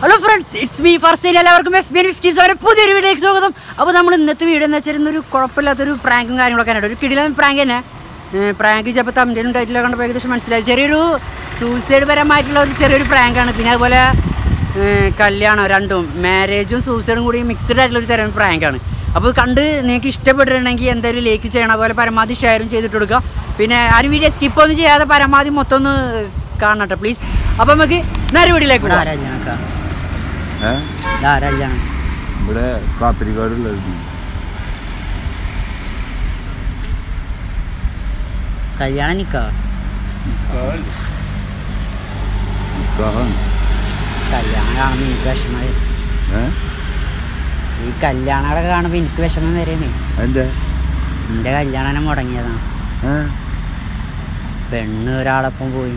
Hello friends it's me Farsain എല്ലാവർക്കും F B N fifty seven പുതിയൊരു വീഡിയോയിലേക്ക് സ്വാഗതം അപ്പോൾ നമ്മൾ ഇന്നത്തെ വീഡിയോ എന്ന് വെച്ചാൽ ഇന്നൊരു കുഴപ്പമില്ലാത്തൊരു പ്രാങ്കും കാര്യങ്ങളൊക്കെ ആണ് ഒരു കിടിലൻ പ്രാങ്ക് തന്നെ പ്രാങ്ക് ചിലപ്പോൾ തമ്മിലും ടൈറ്റിലൊക്കെ കണ്ടപ്പോൾ ഏകദേശം മനസ്സിലായി ചെറിയൊരു സൂസൈഡ് പരമായിട്ടുള്ള ഒരു ചെറിയൊരു പ്രാങ്കാണ് പിന്നെ അതുപോലെ ഏർ കല്യാണം രണ്ടും മാരേജും സൂസൈഡും കൂടി മിക്സ്ഡ് ആയിട്ടുള്ള ഒരു തരം പ്രാങ്കാണ് അപ്പോൾ ഇത് കണ്ട് നിങ്ങൾക്ക് ഇഷ്ടപ്പെട്ടിട്ടുണ്ടെങ്കിൽ എന്തായാലും ലേക്ക് ചെയ്യണം അതുപോലെ പരമാവധി ഷെയറും ചെയ്തിട്ട് കൊടുക്കുക പിന്നെ ആരും വീഡിയോ സ്കിപ്പ് ഒന്നും ചെയ്യാതെ പരമാവധി മൊത്തം ഒന്ന് കാണട്ടെ പ്ലീസ് അപ്പോൾ നമുക്ക് നേരെ വീഡിയോയിലേക്ക് വിടാം. ഏ? ധാരാളം ഇവിടെ കാപ്പിരിക്കാടുള്ളത് കല്യാണം നിക്കാ കല്യാണം കാണുമ്പോൾ എനിക്ക് വിഷമം ഈ കല്യാണങ്ങളൊക്കെ കാണുമ്പോൾ എനിക്ക് വിഷമം വരണേ എന്താ എൻ്റെ കല്യാണം മുടങ്ങിയതാണ് ഏ? പെണ്ണ് ഒരാളൊപ്പം പോയി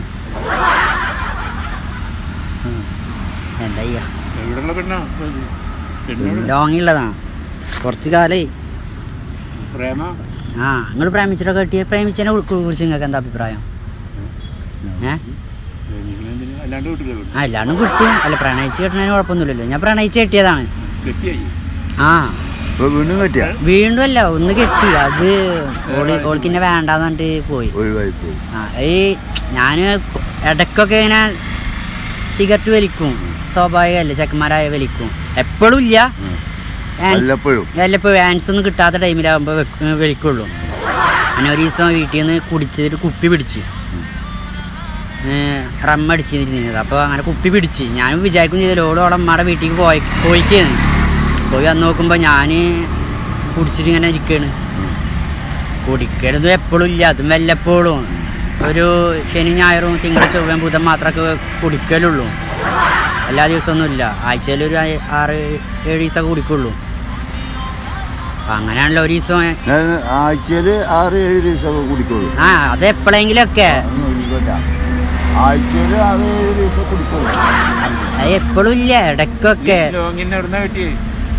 ഉം. എന്താ ചെയ്യാ എവിടെയുള്ള പെണ്ണാ ഇത്? പെണ്ണോട് ലോങ്ങിയുള്ളതാണ് കുറച്ച് കാലമായി പ്രേമ ആ നിങ്ങൾ പ്രേമിച്ചിട്ടൊക്കെ കെട്ടിയ പ്രേമിച്ചതിനെ കുറിച്ച് നിങ്ങൾക്ക് എന്താ അഭിപ്രായം ഏ പ്രേമിക്കണെന്തിന് അല്ലാണ്ട് വീട്ടിലെ പെണ്ണ് ആ എല്ലാവരും കിട്ടും അല്ല പ്രണയിച്ച് കെട്ടുന്നതിന് കുഴപ്പമൊന്നുമില്ലല്ലോ ഞാൻ പ്രണയിച്ച് കെട്ടിയതാണ് കെട്ടിയായി ആ ഇപ്പൊ വീണ്ടും പറ്റിയ വീണ്ടും അല്ല ഒന്ന് കെട്ടി അത് ഓള് ഓൾക്ക് എന്നെ വേണ്ടാന്ന് പറഞ്ഞിട്ട് പോയി ഒഴിവായി പോയി ആ ഈ ഞാൻ ഇടയ്ക്കൊക്കെ ഇങ്ങനെ സിഗരറ്റ് വലിക്കും സ്വാഭാവികമല്ലേ ചെക്കന്മാരായ വലിക്കും എപ്പോഴും ഇല്ല ഹാൻസ് വല്ലപ്പോഴും വല്ലപ്പോഴും ഹാൻസ് ഒന്നും കിട്ടാത്ത ടൈമിലാകുമ്പോൾ വലിക്കുള്ളൂ അങ്ങനെ ഒരു ദിവസം വീട്ടിൽ നിന്ന് കുടിച്ചിട്ട് കുപ്പി പിടിച്ച് റമ്മടിച്ചിരുന്നത് അപ്പോൾ അങ്ങനെ കുപ്പി പിടിച്ച് ഞാൻ വിചാരിക്കും ചെയ്തില്ല ഓളോളം അമ്മയുടെ വീട്ടിലേക്ക് പോയി പോയിക്കാണ് പോയി വന്ന് നോക്കുമ്പോൾ ഞാൻ കുടിച്ചിട്ട് ഇങ്ങനെ ഇരിക്കുകയാണ് കുടിക്കരുത് എപ്പോഴും ഇല്ല അതും വല്ലപ്പോഴും ഒരു ശനി ഞായറും തിങ്കൾ ചൊവ്വയും ബുധൻ മാത്രമൊക്കെ കുടിക്കലുള്ളൂ എല്ലാ ദിവസമൊന്നും ഇല്ല ആഴ്ചയിൽ ഒരു ആ- ആറ് ഏഴ് ദിവസമൊക്കെ കുടിക്കുള്ളൂ അപ്പം അങ്ങനെയാണല്ലോ ഒരു ദിവസം ഞാൻ ആഴ്ചയില് ആറ് ഏഴ് ദിവസമൊക്കെ കുടിക്കുള്ളൂ ആ അത് എപ്പോഴെങ്കിലൊക്കെ അതൊന്നും ഒഴിവില്ല. ആഴ്ചയില് ആറ് ഏഴ് ദിവസം കുടിക്കുള്ളൂ അത് എപ്പോഴും ഇല്ല ഇടയ്ക്കൊക്കെ ലോങ്ങിന് എവിടുന്ന കെട്ടിയേ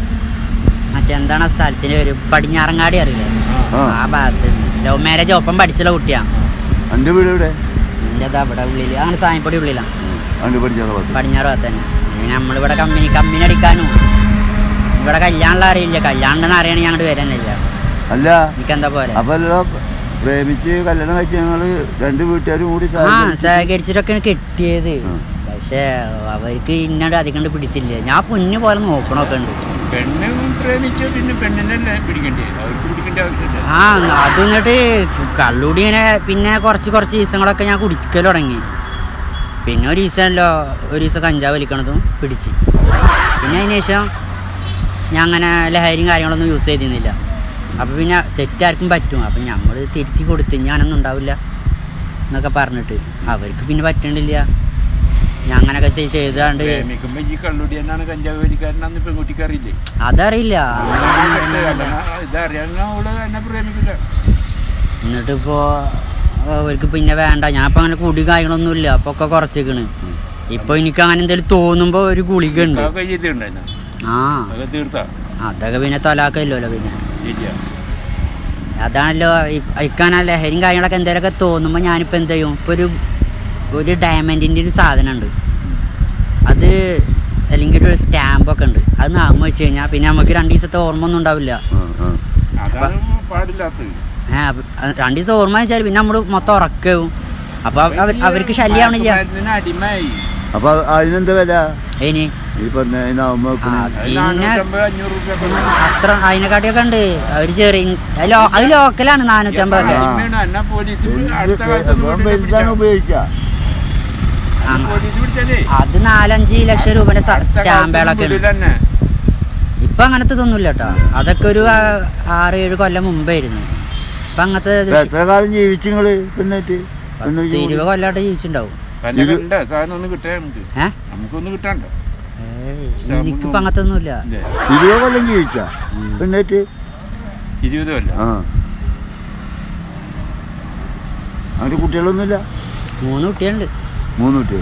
മറ്റെന്താണ് ആ സ്ഥലത്തിന് ഒരു പടിഞ്ഞാറങ്ങാടി അറിയില്ലേ ആ ആ ഭാഗത്ത് ലവ് മാരേജ് ഒപ്പം പഠിച്ചുള്ള കുട്ടിയാ എന്റെ വീട് ഇവിടെ എൻ്റെ അവിടെ ഉള്ളിൽ അങ്ങനെ സായപ്പൊടി ഉള്ളിലാണ് കണ്ടു പഠിച്ചാൽ പത്ത് പടിഞ്ഞാറ് ഭാഗത്ത് തന്നെ ഇനി നമ്മളിവിടെ കമ്പനി കമ്പനി അടിക്കാനും ഇവിടെ കല്യാണമുള്ള അറിയില്ല കല്യാണം ഉണ്ടെന്ന് അറിയണ ഞങ്ങോട്ട് വരാനില്ല അല്ല എനിക്കെന്താ പോലെ അപ്പൊ അല്ലടാ പ്രേമിച്ച് കല്യാണം കഴിച്ച ഞങ്ങള് രണ്ട് വീട്ടുകാരും കൂടി ആ സഹകരിച്ച് സഹകരിച്ചിട്ടൊക്കെയാണ് കെട്ടിയത് ഉം. പക്ഷെ അവർക്ക് ഇന്നോട് അധികം കണ്ട് പിടിച്ചില്ല ഞാൻ പൊന്നു പോലെ നോക്കണമൊക്കെ ഉണ്ട് പെണ്ണ് പ്രേമിച്ചോ പിന്നെ പെണ്ണിനല്ലേ പിടിക്കണ്ടേ അവർക്ക് പിടിക്കേണ്ട ആവശ്യമില്ല ആ അത് എന്നിട്ട് കള്ളുടി ഇങ്ങനെ പിന്നെ കുറച്ച് കുറച്ച് ദിവസങ്ങളൊക്കെ ഞാൻ കുടിക്കൽ തുടങ്ങി പിന്നെ ഒരു ദിവസമല്ലോ ഒരു ദിവസം കഞ്ചാവ് വലിക്കണതും പിടിച്ച് പിന്നെ അതിന് ശേഷം ഞാൻ അങ്ങനെ ലഹരിയും കാര്യങ്ങളൊന്നും യൂസ് ചെയ്തിരുന്നില്ല അപ്പോൾ പിന്നെ തെറ്റാർക്കും പറ്റും അപ്പം നമ്മൾ തിരുത്തി കൊടുത്ത് ഞാനൊന്നും ഉണ്ടാവില്ല എന്നൊക്കെ പറഞ്ഞിട്ട് അവർക്ക് പിന്നെ പറ്റണില്ല ഞാൻ അങ്ങനെയൊക്കെ ചെയ്- ചെയ്താണ്ട് പ്രേമിക്കുമ്പോ ഈ കള്ളുടി എന്നാണ് കഞ്ചാവ് വലിക്കാരനാന്ന് പെൺകുട്ടിക്ക് അറിയില്ലേ അതറിയില്ല അങ്ങനെയൊന്നും അറിയണില്ല. ഇതറിയാവുന്ന അവള് എന്നെ പ്രേമിക്കില്ല എന്നിട്ടിപ്പോ അവർക്ക് പിന്നെ വേണ്ട ഞാൻ ഇപ്പൊ അങ്ങനെ കുടി കാര്യങ്ങളൊന്നുമില്ല അപ്പൊ ഒക്കെ കുറച്ചേക്കണ് ഇപ്പൊ എനിക്ക് അങ്ങനെ എന്തെങ്കിലും തോന്നുമ്പോ ഒരു ഗുളിക ഉണ്ട് അതൊക്കെ ചെയ്തിട്ടുണ്ടായിരുന്നു ആ അതൊക്കെ തീർത്താ അതൊക്കെ പിന്നെ തൊലാക്കല്ലോ പിന്നെ ഇല്ല അതാണല്ലോ അയക്കാൻ ആ ലഹരിയും കാര്യങ്ങളൊക്കെ എന്തെങ്കിലുമൊക്കെ തോന്നുമ്പോൾ ഞാനിപ്പോൾ എന്ത് ചെയ്യും ഇപ്പോൾ ഒരു ഒരു ഡയമണ്ടിൻ്റെ ഒരു സാധനം ഉണ്ട് അത് അല്ലെങ്കിൽ ഒരു സ്റ്റാമ്പൊക്കെ ഉണ്ട് അത് നാമ വെച്ച് കഴിഞ്ഞാൽ പിന്നെ നമുക്ക് രണ്ട് ദിവസത്തെ ഓർമ്മ ഒന്നും ഉണ്ടാവില്ല ആ, ആ. അതാണ് പാടില്ലാത്തത് ഏഹ് രണ്ട് ദിവസം ഓർമ്മ വെച്ചാൽ പിന്നെ നമ്മൾ മൊത്തം ഉറക്കവും അപ്പോൾ അവർക്ക് ശല്യമാവണില്ല മയക്കുമരുന്നിന് അടിമയായി അപ്പൊ അതിനെന്താ വില ഇനി ഈ പറഞ്ഞ അതിനാവുമ്പോ ആ, അത് പിന്നെ നാനൂറ്റമ്പത് അഞ്ഞൂറ് റുപ്യ അത്ര അതിനെക്കാട്ടിയൊക്കെ ഉണ്ട് അവര് ചെറിയ അത് ലോ- അത് ലോക്കലാണ് നാനൂറ്റമ്പതൊക്കെ ആ. അടിമയാണ് എന്നാ പോലീസ് അടുത്ത ഇപ്പം കാലത്ത് വലുതാണ് ഉപയോഗിക്കുക ആ. പോലീസ് പിടിച്ചാലേ അത് നാലഞ്ച് ലക്ഷം രൂപയുടെ സ്റ്റാമ്പുകളൊക്കെ ഉണ്ട് തന്നെ ഇപ്പൊ അങ്ങനത്തെ ഇതൊന്നുമില്ല കേട്ടോ അതൊക്കെ ഒരു ആ, ആറ് ഏഴ് കൊല്ലം മുമ്പായിരുന്നു ഇപ്പൊ അങ്ങനത്തെ ഇത് ഇപ്പൊ എത്ര കാലം ജീവിച്ചു നിങ്ങള് പെണ്ണായിട്ട് പെണ്ണ് പത്ത് ഇരുപത് കൊല്ലമായിട്ട് ജീവിച്ചിട്ടുണ്ടാവും പല കണ്ട സാധനം ഒന്ന് കിട്ടാൻ നമുക്ക് ഏഹ് നമുക്കൊന്ന് കിട്ടാണ്ടോ എനിക്കിപ്പോ അങ്ങനത്തെ ഒന്നുമില്ല ഇല്ലേ ഇരുപത് കൊല്ലം ജീവിച്ച ഉം. പെണ്ണായിട്ട് ഇരുപത് കൊല്ലം ആ അങ്ങനെ കുട്ടികളൊന്നുമില്ല മൂന്ന് കുട്ടികളുണ്ട് മൂന്ന് കുട്ടികൾ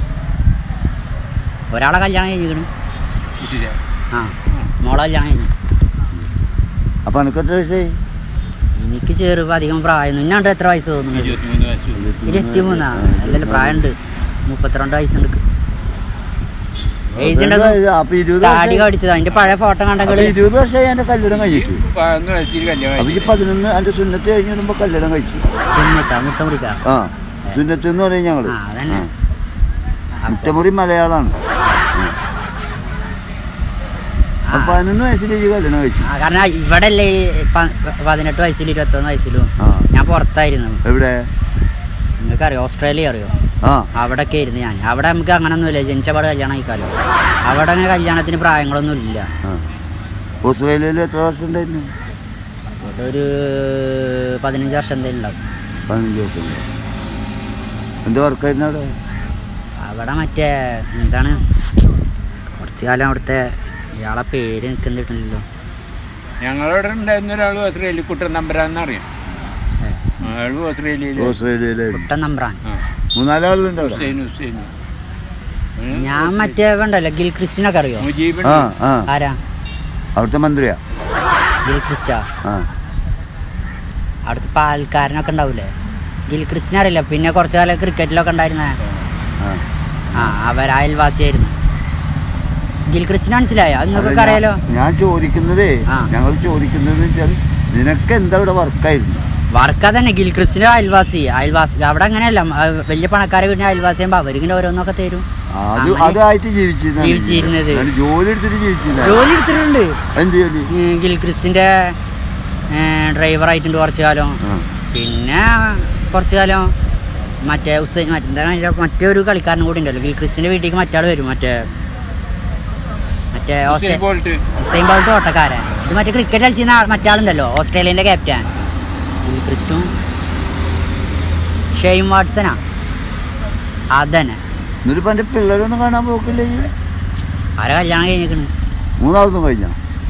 ഒരാളെ കല്യാണം കഴിഞ്ഞിരിക്കണ് കിട്ടില്ല ആ മോളെ കല്യാണം കഴിഞ്ഞു അപ്പൊ അനക്ക് എത്ര വയസ്സായി എനിക്ക് ചെറുപ്പം അധികം പ്രായം ഇന്നാണ്ട് എത്ര വയസ്സ് തോന്നുന്നു ഇരുപത്തിമൂന്ന് വയസ്സ് ഇരുപത്തി മൂന്നാ അല്ലല്ലോ പ്രായമുണ്ട് മുപ്പത്തിരണ്ട് വയസ്സുണ്ട് എഴുതിണ്ടത് അപ്പൊ ഇരുപത് താടി വർഷം കടിച്ചത് അതിന്റെ പഴയ ഫോട്ടോ അപ്പൊ കണ്ടെങ്കിൽ ഇരുപത് വർഷമായി എന്റെ കല്യാണം കഴിച്ചിട്ട് പതിനൊന്ന് വയസ്സിൽ കല്യാണം അപ്പൊ ഈ കഴിച്ചു. പതിനൊന്ന് എന്റെ സുന്നത്ത് കഴിഞ്ഞ് വരുമ്പോ കല്യാണം കഴിച്ചു സുന്നത്താ മുട്ട മുറിക്കാ ആ സുന്നത്ത് എന്ന് പറയും ഞങ്ങള് ആ അതന്നെ ആ. മുറ്റമുറി മലയാളാണ് ആ. അപ്പൊ പതിനൊന്ന് വയസ്സിൽ ഈ കല്യാണം കഴിച്ചു ആ, കാരണം ഇവിടെ അല്ലേ ഈ പ- പതിനെട്ട് വയസ്സിലും ഇരുപത്തൊന്ന് വയസ്സിലും ആ ഞാൻ പുറത്തായിരുന്നു എവിടെ നിങ്ങൾക്ക് അറിയോ ഓസ്ട്രേലിയ അറിയോ ആ അവിടെയൊക്കെ ആയിരുന്നു ഞാൻ അവിടെ നമുക്ക് അങ്ങനൊന്നുമില്ല ജനിച്ചപാട് കല്യാണം കഴിക്കാലോ അവിടെ അങ്ങനെ കല്യാണത്തിന് പ്രായങ്ങളൊന്നും ഇല്ല ആ ഓസ്ട്രേലിയയിൽ എത്ര വർഷം ഉണ്ടായിരുന്നു അവിടെ ഒരു പതിനഞ്ച് വർഷം എന്തെങ്കിലും ഉണ്ടാവും പതിനഞ്ച് വർഷം ഉണ്ട്. എന്ത് വർക്കായിരുന്നു അവിടെ അവിടെ മറ്റേ എന്താണ് കുറച്ച് കാലം അവിടുത്തെ ഇയാളെ പേര് നിൽക്കുന്നിട്ടില്ലല്ലോ ഞങ്ങളവിടെ ഉണ്ടായിരുന്ന ഒരാൾ ഓസ്ട്രേലിയ കുട്ടൻ നമ്പരാന്ന് അറിയാം ഏ, അയാൾ ഓസ്ട്രേലിയയിൽ ഓസ്ട്രേലിയയിലായിരുന്നു കുട്ടൻ നമ്പ്രാൻ ആ മൂന്നാലാളുണ്ട് അവിടെ ഹുസൈൻ ഹുസൈൻ ഞാൻ മറ്റേ വേണ്ടല്ലോ ഗിൽ ക്രിസ്റ്റിനൊക്കെ അറിയോ മുജീബ് ആ ആ ആരാ അവിടുത്തെ മന്ത്രിയാ ഗിൽ ക്രിസ്റ്റ ആ അവിടുത്തെ പാൽക്കാരനൊക്കെ ഉണ്ടാവൂലേ ഗിൽ ക്രിസ്റ്റിനെ അറിയില്ല പിന്നെ കുറച്ച് കാലം ക്രിക്കറ്റിലൊക്കെ ഉണ്ടായിരുന്നേ ആ ആ അവർ അയൽവാസിയായിരുന്നു ഗിൽ ക്രിസ്റ്റിനെ മനസ്സിലായോ അത് അല്ല, നിങ്ങൾക്കൊക്കെ ഞാൻ- അറിയാലോ ഞാൻ ചോദിക്കുന്നതേ ആ. ഞങ്ങൾ ചോദിക്കുന്നത് വെച്ചാൽ നിനക്ക് എന്താ ഇവിടെ വർക്കായിരുന്നു വർക്കാ തന്നെ ഗിൽ ക്രിസ്റ്റിന്റെ അയൽവാസി അയൽവാസി അവിടെ അങ്ങനെയല്ല ആ, വലിയ പണക്കാരെ വീടിന്റെ അയൽവാസി ആകുമ്പോ അവരിങ്ങനെ ഓരോന്നൊക്കെ തരും അത് അങ്ങനെ അതായിട്ട് ജീവിച്ചിരുന്നത് ജീവിച്ചിരുന്നത്. ഞാൻ ജോലി എടുത്തിട്ട് ജീവിച്ചില്ല ജോലി എടുത്തിട്ടുണ്ട് എന്ത് ജോലി ഉം, ഗിൽ ക്രിസ്റ്റിന്റെ ഡ്രൈവർ ആയിട്ടുണ്ട് കുറച്ച് കാലം ആ. പിന്നെ കുറച്ച് കാലം മറ്റേ ഉസൈൻ മറ്റേ എന്താണ് അതിന്റെ മറ്റേ ഒരു കളിക്കാരൻ കൂടി ഉണ്ടല്ലോ ഗിൽ ക്രിസ്റ്റിന്റെ വീട്ടിലേക്ക് മറ്റാൾ വരും മറ്റേ മറ്റേ ഓസ്ട്രേ ഹുസൈൻ ബോൾട്ട് ഹുസൈൻ ബോൾട്ട് ഓട്ടക്കാരൻ ഇത് മറ്റേ ക്രിക്കറ്റ് കളിച്ചിരുന്ന ആൾ- മറ്റാളുണ്ടല്ലോ ഓസ്ട്രേലിയന്റെ ക്യാപ്റ്റൻ ഗിൽ ക്രിസ്റ്റും ഷെയ്ൻ വാട്സനാ അതന്നെ എന്നിട്ട് ഇപ്പൊ എന്റെ പിള്ളേരൊന്നും കാണാൻ പോക്കില്ലേ ഈ? ആരെ കല്യാണം കഴിഞ്ഞിരിക്കണ് മൂന്നാമതും കഴിഞ്ഞ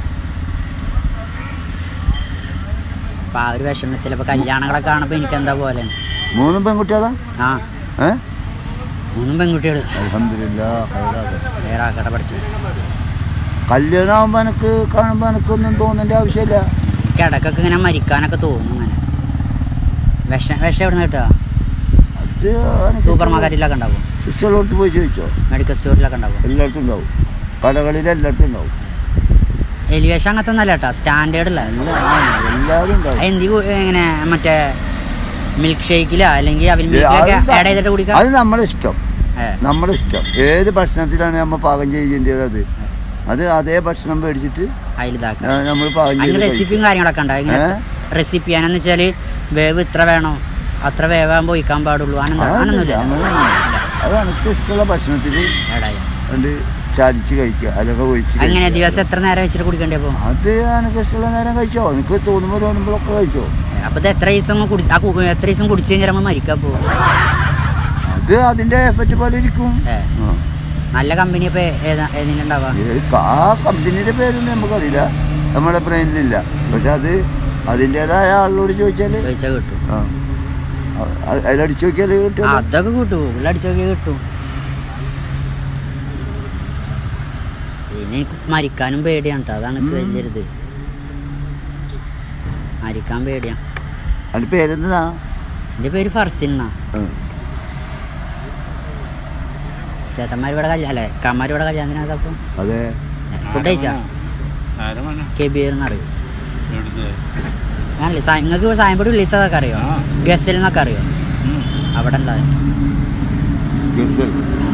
അപ്പൊ ആ ഒരു വിഷമത്തിൽ ഇപ്പൊ കല്യാണങ്ങളൊക്കെ കാണുമ്പോ എനിക്ക് എന്താ പോലെ മൂന്നും പെൺകുട്ടികളാ ആ ഏ മൂന്നും പെൺകുട്ടികൾ അൽഹംദുലില്ലാ, ഹൈറാകട്ടെ. വേറെ ആക്കട്ടെ പഠിച്ചു കല്യാണം ആവുമ്പോ എനക്ക് കാണുമ്പോ എനക്കൊന്നും തോന്നേണ്ട ആവശ്യമില്ല എനിക്ക് ഇടക്കൊക്കെ ഇങ്ങനെ മരിക്കാനൊക്കെ തോന്നും ഇങ്ങനെ വിഷം വിഷം എവിടെ നിന്ന് കിട്ടുക അത് എനക്ക് സൂപ്പർ മാർക്കറ്റിലൊക്കെ ഉണ്ടാവും ഇഷ്ടമുള്ളടത്ത് പോയി ചോദിച്ചോ മെഡിക്കൽ സ്റ്റോറിലൊക്കെ ഉണ്ടാവും എല്ലായിടത്തും ഉണ്ടാവും കടകളിൽ എല്ലായിടത്തും ഉണ്ടാവും എലി വിഷം അങ്ങനത്തെ ഒന്നല്ല കേട്ടോ സ്റ്റാൻഡേർഡ് ഉള്ള എല്ലാം ആ, എല്ലാവരും ഉണ്ടാവും എന്തി ഇങ്ങനെ മറ്റേ മിൽക്ക് ഷേക്കിലോ അല്ലെങ്കിൽ അവിൽ ഏ, മിൽക്കിലൊക്കെ അത് ആഡ് ചെയ്തിട്ട് കുടിക്കാം അത് നമ്മുടെ ഇഷ്ടം ഏ, നമ്മുടെ ഇഷ്ടം ഏത് ഭക്ഷണത്തിലാണ് നമ്മൾ പാകം ചെയ്യേണ്ടത് അത് അത് അതേ ഭക്ഷണം മേടിച്ചിട്ട് അതിലിതാക്കാം നമ്മൾ പാകം അതിന് ചെയ്ത് റെസിപ്പിയും കാര്യങ്ങളൊക്കെ ഉണ്ടാവും ഇങ്ങനെ ഏ? റെസിപ്പി ആണെന്ന് വെച്ചാല് വേവ് ഇത്ര വേണോ അത്ര വേവാൻ പോയിക്കാൻ പാടുള്ളൂ കഴിക്കാം. ആനന്ദ അതൊന്നുമില്ല, അങ്ങനെയൊന്നുമില്ല. അത് എനിക്ക് ഇഷ്ടമുള്ള ഭക്ഷണത്തിൽ കണ്ട് ചാലിച്ച് കഴിക്കുക അതൊക്കെ ഒഴിച്ച് അങ്ങനെ കഴിക്കുക. ദിവസം എത്ര നേരം വെച്ചിട്ട് കുടിക്കണ്ടേ അപ്പൊ അത് എനിക്ക് ഇഷ്ടമുള്ള നേരം കഴിച്ചോ എനിക്ക് തോന്നുമ്പോൾ തോന്നുമ്പോഴൊക്കെ കഴിച്ചോ അപ്പൊ ഇത് എത്ര ദിവസം കുടി ആ കു- എത്ര ദിവസം കുടിച്ചു കഴിഞ്ഞാൽ നമ്മൾ മരിക്കാൻ പോകും അത് അതിന്റെ എഫക്റ്റ് പോലെ ഇരിക്കും ഏ. ആ. നല്ല കമ്പനി ഇപ്പൊ ഏതാ ഏതിനുണ്ടാവുക ഏത് ആ കമ്പനിയുടെ പേരൊന്നും നമുക്കറിയില്ല നമ്മുടെ ബ്രെയിനിലില്ല പക്ഷെ അത് അതിൻ്റെതായ ആളിനോട് ചോദിച്ചാൽ ചോദിച്ചാൽ കിട്ടും ആ അ- അതിലടിച്ചു നോക്കിയാൽ ആ, കിട്ടും അതൊക്കെ കിട്ടും ഗൂഗിളിൽ അടിച്ചു നോക്കിയാൽ കിട്ടും പിന്നെ എനിക്ക് മരിക്കാനും പേടിയാണ് കേട്ടോ അതാണ് എനിക്ക് വലിയൊരിത് മരിക്കാൻ പേടിയാണ് അതിന്റെ പേരെന്താ എൻ്റെ പേര് ഫർസിൻ എന്നാ ചേട്ടന്മാർ ഇവിടെ കല്യാണം അല്ലേ കമ്മാർ ഇവിടെ കല്യാണത്തിനകത്തപ്പോൾ അതെ ഫുഡ് കഴിച്ചാ ആരമാണ് കെബീർ എന്നറിയും എവിടുത്തെ ഞാനല്ലേ സാ- നിങ്ങൾക്ക് ഇവിടെ സായമ്പടി വിളിച്ചതൊക്കെ അറിയോ ആ. ഗസൽ എന്നൊക്കെ അറിയോ ഉം. അവിടെ ഉണ്ടായത് ഗസൽ.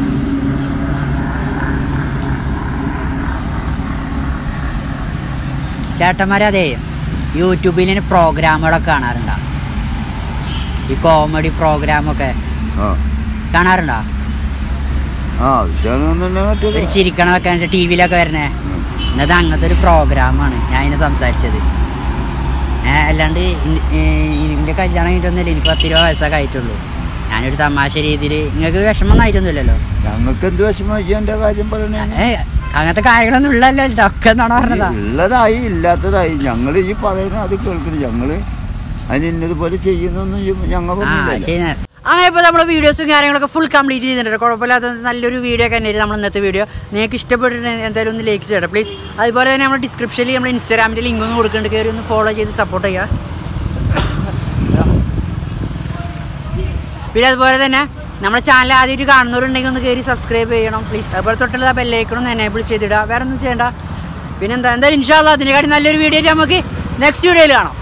ചേട്ടന്മാരെ അതെ യൂട്യൂബിൽ പ്രോഗ്രാമുകളൊക്കെ കാണാറുണ്ടോ ഈ കോമഡി പ്രോഗ്രാമൊക്കെ ആ കാണാറുണ്ടോ ആ വിഷയമെന്നുണ്ടെങ്കിൽ ഒരു ചിരിക്കണതൊക്കെ ടി വിയിലൊക്കെ വരണേ എന്നത് അങ്ങനത്തെ ഒരു പ്രോഗ്രാമാണ് ഞാൻ ഇതിനെ സംസാരിച്ചത് ഏ, അല്ലാണ്ട് ഇൻ- ഏ, ഇതിന്റെ കല്യാണം കഴിഞ്ഞിട്ടൊന്നുമില്ല എനിക്ക് പത്തിരുപത് വയസ്സൊക്കെ ആയിട്ടുള്ളൂ ഞാനൊരു തമാശ രീതിയിൽ നിങ്ങൾക്ക് വിഷമമൊന്നും ആയിട്ടൊന്നുമില്ലല്ലോ ഞങ്ങൾക്ക് എന്ത് വിഷമം ചെയ്യേണ്ട കാര്യം പറയണേ ഏ അങ്ങനത്തെ കാര്യങ്ങളൊന്നും ഉള്ളല്ലോ ഒക്കെ എന്നാണോ പറഞ്ഞതാ ഉള്ളതായി ഇല്ലാത്തതായി ഞങ്ങൾ ഈ പറയുന്നത് അത് കേൾക്കുന്നു ഞങ്ങള് അതിന് ഇന്നതുപോലെ ചെയ്യുന്നൊന്നും ഞങ്ങൾ ആ ശരി അങ്ങനെ ഇപ്പോൾ നമ്മുടെ വീഡിയോസും കാര്യങ്ങളൊക്കെ ഫുൾ കംപ്ലീറ്റ് ചെയ്തിട്ടുണ്ട് കുഴപ്പമില്ലാത്ത നല്ലൊരു വീഡിയോ ഒക്കെ തന്നെയായിരുന്നു നമ്മൾ ഇന്നത്തെ വീഡിയോ നിങ്ങൾക്ക് ഇഷ്ടപ്പെട്ടിട്ടുണ്ടെങ്കിൽ എന്തായാലും ഒന്ന് ലൈക്ക് ചെയ്യട്ടെ പ്ലീസ് അതുപോലെ തന്നെ നമ്മുടെ ഡിസ്ക്രിപ്ഷനിൽ നമ്മൾ ഇൻസ്റ്റാഗ്രാമിൻ്റെ ലിങ്ക് ഒന്ന് കൊടുക്കുന്നുണ്ട് കയറി ഒന്ന് ഫോളോ ചെയ്ത് സപ്പോർട്ട് ചെയ്യുക പിന്നെ അതുപോലെ തന്നെ നമ്മുടെ ചാനൽ ആദ്യമായിട്ട് കാണുന്നവരുണ്ടെങ്കിൽ ഒന്ന് കയറി സബ്സ്ക്രൈബ് ചെയ്യണം പ്ലീസ് അതുപോലെ തൊട്ടുള്ള ബെല്ലൈക്കണം ഒന്ന് എനേബിൾ ചെയ്തിടുക വേറെ ഒന്നും ചെയ്യണ്ട പിന്നെന്താ എന്തായാലും ഇൻഷാല്ല അതിനെക്കാട്ടി നല്ലൊരു വീഡിയോ നമുക്ക് നെക്സ്റ്റ് വീഡിയോയിൽ കാണാം